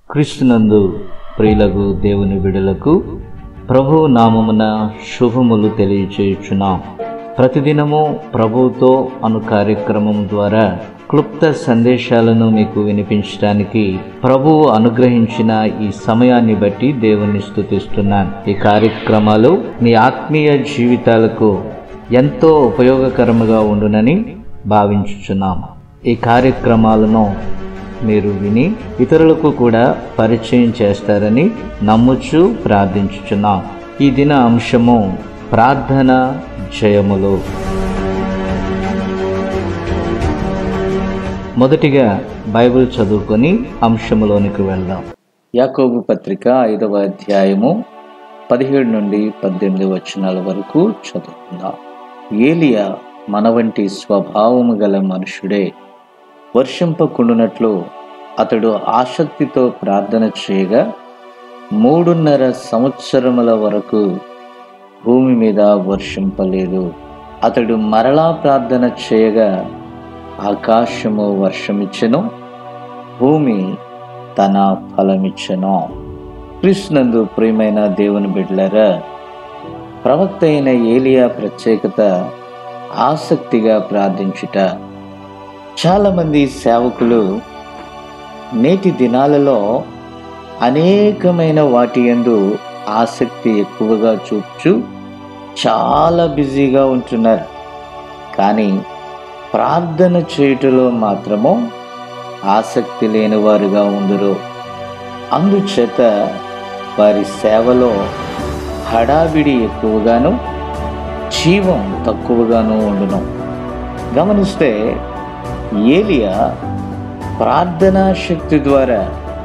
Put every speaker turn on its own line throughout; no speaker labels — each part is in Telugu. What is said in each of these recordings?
క్రీస్తునందు ప్రియులకు దేవుని బిడలకు ప్రభు నామమున శుభములు తెలియచేయుచున్నాం ప్రతిదినము ప్రభువుతో అను కార్యక్రమం ద్వారా క్లుప్త సందేశాలను మీకు వినిపించడానికి ప్రభువు అనుగ్రహించిన ఈ సమయాన్ని బట్టి దేవుని స్తుతిస్తున్నాను ఈ కార్యక్రమాలు మీ ఆత్మీయ జీవితాలకు ఎంతో ఉపయోగకరముగా ఉండునని భావించుచున్నాం ఈ కార్యక్రమాలను మీరు విని ఇతరులకు కూడా పరిచయం చేస్తారని నమ్ముచు ప్రార్థించుచున్నాం ఈ దిన అంశము ప్రార్థన జయములు మొదటిగా బైబిల్ చదువుకొని అంశములోనికి వెళ్దాం యాకోబు పత్రిక ఐదవ అధ్యాయము పదిహేడు నుండి పద్దెనిమిది వచనాల వరకు చదువుకుందాం ఏలియా మన వంటి స్వభావము గల మనుషుడే వర్షింపకుండునట్లు అతడు ఆసక్తితో ప్రార్థన చేయగా మూడున్నర సంవత్సరముల వరకు భూమి మీద వర్షింపలేదు అతడు మరలా ప్రార్థన చేయగా ఆకాశము వర్షమిచ్చెను భూమి తన ఫలమిచ్చెను కృష్ణందు ప్రియమైన దేవుని బిడ్డలారా ప్రవక్త అయిన ఏలియా ప్రత్యేకత ఆసక్తిగా ప్రార్థించుట చాలామంది సేవకులు నేటి దినాలలో అనేకమైన వాటి యందు ఆసక్తి ఎక్కువగా చూపుచు చాలా బిజీగా ఉంటున్నారు కానీ ప్రార్థన చేయుటలో మాత్రము ఆసక్తి లేని వారుగా ఉందరు అందుచేత వారి సేవలో హడావిడి ఎక్కువగాను జీవం తక్కువగాను ఉండును గమనిస్తే ఏలియా ప్రార్థనా శక్తి ద్వారా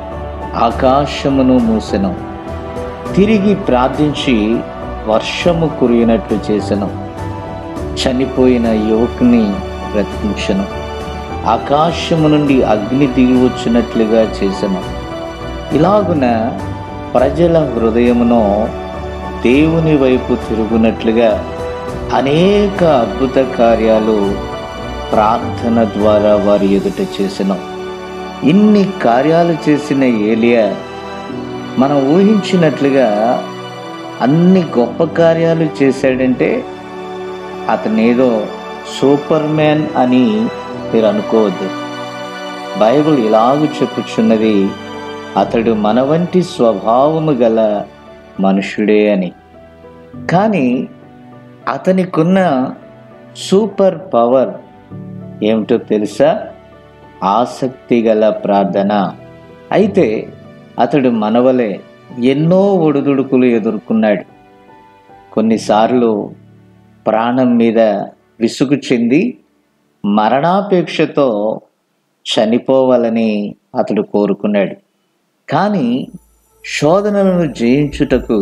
ఆకాశమును మూసెను తిరిగి ప్రార్థించి వర్షము కురిగినట్లు చేసెను చనిపోయిన యువకుని బ్రతికించను ఆకాశము నుండి అగ్ని దిగి వచ్చినట్లుగా చేసెను ఇలాగున ప్రజల హృదయమును దేవుని వైపు తిరుగునట్లుగా అనేక అద్భుత కార్యాలు ప్రార్థన ద్వారా వారి ఎదుట చేసిన ఇన్ని కార్యాలు చేసిన ఏలియా మనం ఊహించినట్లుగా అన్ని గొప్ప కార్యాలు చేశాడంటే అతనేదో సూపర్ మ్యాన్ అని మీరు అనుకోవద్దు బైబిల్ ఇలాగూ చెప్పుచున్నది అతడు మన వంటి స్వభావము గల మనుషుడే అని కానీ అతనికున్న సూపర్ పవర్ ఏమిటో తెలుసా ఆసక్తి గల ప్రార్థన అయితే అతడు మనవలే ఎన్నో ఒడిదుడుకులు ఎదుర్కొన్నాడు కొన్నిసార్లు ప్రాణం మీద విసుగు చెంది మరణాపేక్షతో చనిపోవాలని అతడు కోరుకున్నాడు కానీ శోధనలను జయించుటకు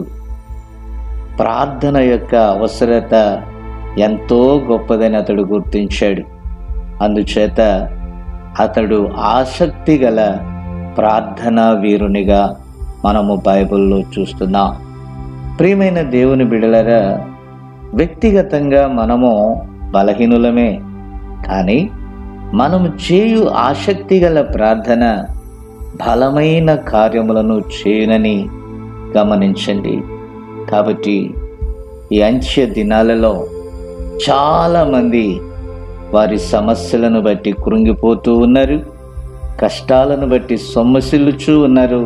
ప్రార్థన యొక్క అవసరత ఎంతో గొప్పదని అతడు గుర్తించాడు అందుచేత అతడు ఆసక్తి గల ప్రార్థనా వీరునిగా మనము బైబిల్లో చూస్తున్నాం ప్రియమైన దేవుని బిడలరా వ్యక్తిగతంగా మనము బలహీనులమే కానీ మనము చేయు ఆసక్తి గల ప్రార్థన బలమైన కార్యములను చేయునని గమనించండి కాబట్టి ఈ అంత్య దినాలలో చాలామంది వారి సమస్యలను బట్టి కృంగిపోతూ ఉన్నారు కష్టాలను బట్టి సొమ్మసిల్లుచూ ఉన్నారు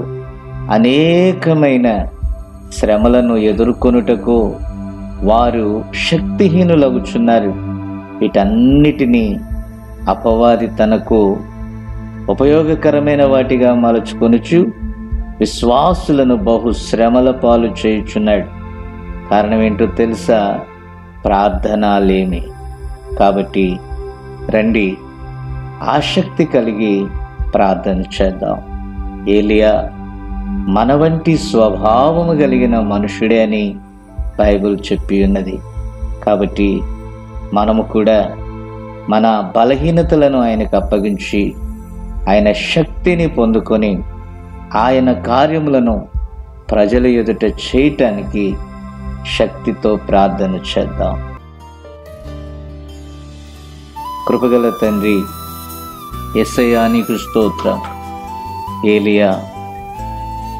అనేకమైన శ్రమలను ఎదుర్కొనుటకు వారు శక్తిహీనులగుచున్నారు వీటన్నిటినీ అపవాది తనకు ఉపయోగకరమైన వాటిగా మలుచుకొనుచు విశ్వాసులను బహు శ్రమల పాలు చేయుచున్నాడు కారణం ఏంటో తెలుసా ప్రార్థన లేమి కాబట్టి రండి ఆసక్తి కలిగి ప్రార్థన చేద్దాం ఏలియా మన వంటి స్వభావము కలిగిన మనుషుడే అని బైబిల్ చెప్పి ఉన్నది కాబట్టి మనము కూడా మన బలహీనతలను ఆయనకు అప్పగించి ఆయన శక్తిని పొందుకొని ఆయన కార్యములను ప్రజల ఎదుట చేయటానికి శక్తితో ప్రార్థన చేద్దాం కృపగల తండ్రి ఎస్ఐయా నీకు స్తోత్రం ఏలియా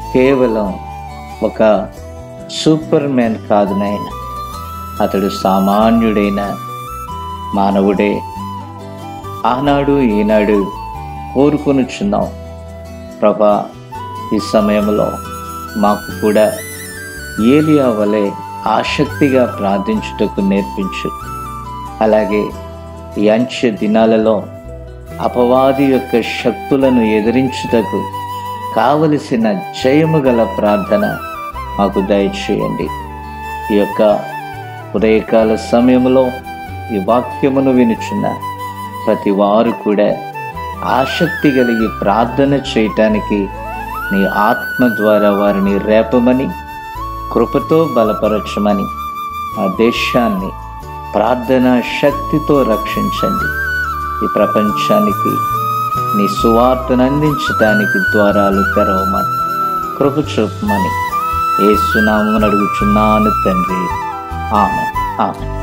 కేవలం ఒక సూపర్ మ్యాన్ కాదు నాయన అతడు సామాన్యుడైన మానవుడే ఆనాడు ఈనాడు కోరుకొనుచున్నాం ప్రభా ఈ సమయంలో మాకు కూడా ఏలియా వలె ఆసక్తిగా ప్రార్థించుటకు నేర్పించు అలాగే ఈ అంచె దినాలలో అపవాది యొక్క శక్తులను ఎదిరించుటకు కావలసిన జయము గల ప్రార్థన మాకు దయచేయండి ఈ యొక్క ఉదయకాల సమయంలో ఈ వాక్యమును వినుచున్న ప్రతి వారు కూడా ఆసక్తి కలిగి ప్రార్థన చేయటానికి నీ ఆత్మ ద్వారా వారిని రేపమని కృపతో బలపరచమని ఆ దేశాన్ని ప్రార్థనా శక్తితో రక్షించండి ఈ ప్రపంచానికి నీ సువార్తను అందించడానికి ద్వారాలు తెరవమని కృప చూపమని ఏ సునామని అడుగుచున్నాను తండ్రి ఆమె ఆమె